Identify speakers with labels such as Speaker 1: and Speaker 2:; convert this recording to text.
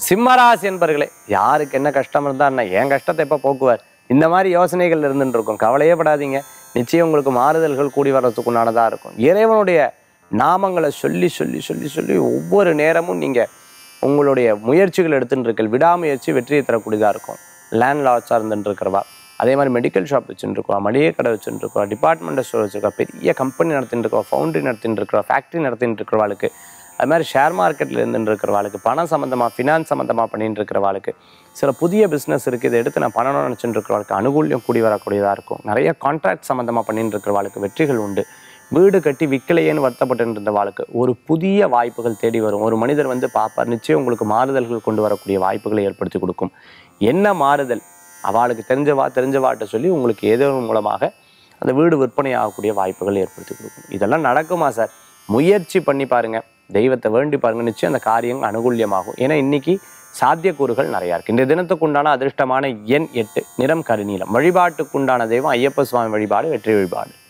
Speaker 1: சிம்மராசி என்பர்களே யாருக்கு என்ன கஷ்டம் இருந்தா என்ன என் கஷ்டத்தை எப்போ போக்குவார் இந்த மாதிரி யோசனைகள் இருந்துட்டு இருக்கும் கவலையே படாதீங்க நிச்சயம் உங்களுக்கு மாறுதல்கள் கூடி வர்றதுக்கு உண்டானதாக இருக்கும் இறைவனுடைய நாமங்களை சொல்லி சொல்லி சொல்லி சொல்லி ஒவ்வொரு நேரமும் நீங்கள் உங்களுடைய முயற்சிகள் எடுத்துட்டு இருக்கீங்க விடாமுயற்சி வெற்றியை தரக்கூடியதாக இருக்கும் லேண்ட் லாட்ஸாக இருந்துட்டு இருக்கிறவா அதே மாதிரி மெடிக்கல் ஷாப் வச்சுட்டு இருக்கவா மளிகை கடை வச்சுட்டு இருக்கவா டிபார்ட்மெண்டல் ஸ்டோர் வச்சுருக்கா பெரிய கம்பெனி நடத்திட்டு இருக்கவா ஃபவுண்டரி நடத்திட்டு இருக்கிறவா ஃபேக்ட்ரி நடத்திட்டு இருக்கிறவாளுக்கு அது மாதிரி ஷேர் மார்க்கெட்டில் இருந்துட்டு இருக்கிறவாளுக்கு பணம் சம்மந்தமாக ஃபினான்ஸ் சம்மந்தமாக பண்ணிட்டு இருக்கிறவாளுக்கு சில புதிய பிஸ்னஸ் இருக்குது இதை எடுத்து நான் பண்ணணும்னு நினச்சிட்டு இருக்கிறவாளுக்கு அனுகூல்யம் கூடி வரக்கூடியதாக இருக்கும் நிறைய கான்ட்ராக்ட் சம்மந்தமாக பண்ணிட்டு இருக்கிறவாளுக்கு வெற்றிகள் உண்டு வீடு கட்டி விற்கலையேன்னு வருத்தப்பட்டு இருந்த வாழ்க்கை ஒரு புதிய வாய்ப்புகள் தேடி வரும் ஒரு மனிதர் வந்து பார்ப்பார் நிச்சயம் உங்களுக்கு மாறுதல்கள் கொண்டு வரக்கூடிய வாய்ப்புகளை ஏற்படுத்தி கொடுக்கும் என்ன மாறுதல் அவளுக்கு தெரிஞ்சவா தெரிஞ்சவாட்ட சொல்லி உங்களுக்கு ஏதோ ஒரு மூலமாக அந்த வீடு விற்பனை ஆகக்கூடிய வாய்ப்புகள் ஏற்படுத்தி கொடுக்கும் இதெல்லாம் நடக்குமா சார் முயற்சி பண்ணி பாருங்க தெய்வத்தை வேண்டி பாருங்க நிச்சயம் அந்த காரியம் அனுகூல்யமாகும் ஏன்னா இன்னைக்கு சாத்தியக்கூறுகள் நிறையா இருக்கு இந்த தினத்துக்குண்டான அதிர்ஷ்டமான எண் எட்டு நிறம் கருநீலம் வழிபாட்டுக்குண்டான தெய்வம் ஐயப்ப சுவாமி வழிபாடு வெற்றி வழிபாடு